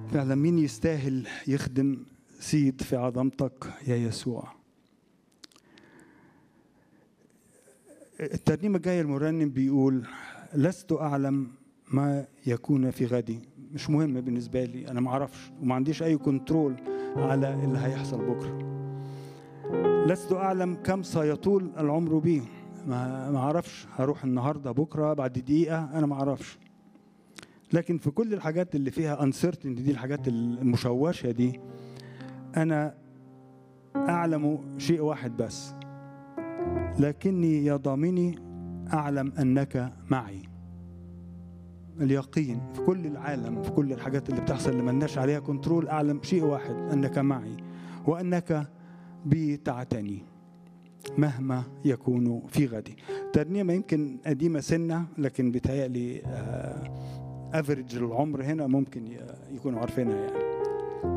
فعلا مين يستاهل يخدم سيد في عظمتك يا يسوع الترنيمة الجاية المرنم بيقول لست أعلم ما يكون في غدي مش مهم بالنسبة لي أنا ما أعرفش وما عنديش أي كنترول على اللي هيحصل بكرة لست أعلم كم سيطول العمر بي ما ما أعرفش هروح النهاردة بكرة بعد دقيقة أنا ما أعرفش لكن في كل الحاجات اللي فيها uncertainty دي الحاجات المشوشة دي أنا أعلم شيء واحد بس لكني يا ضامني أعلم أنك معي اليقين في كل العالم في كل الحاجات اللي بتحصل اللي ملناش عليها كنترول أعلم شيء واحد أنك معي وأنك بي تعتني مهما يكون في غدي ترنيمة يمكن قديمة سنة لكن بتهيألي افريج العمر هنا ممكن يكونوا عارفينها يعني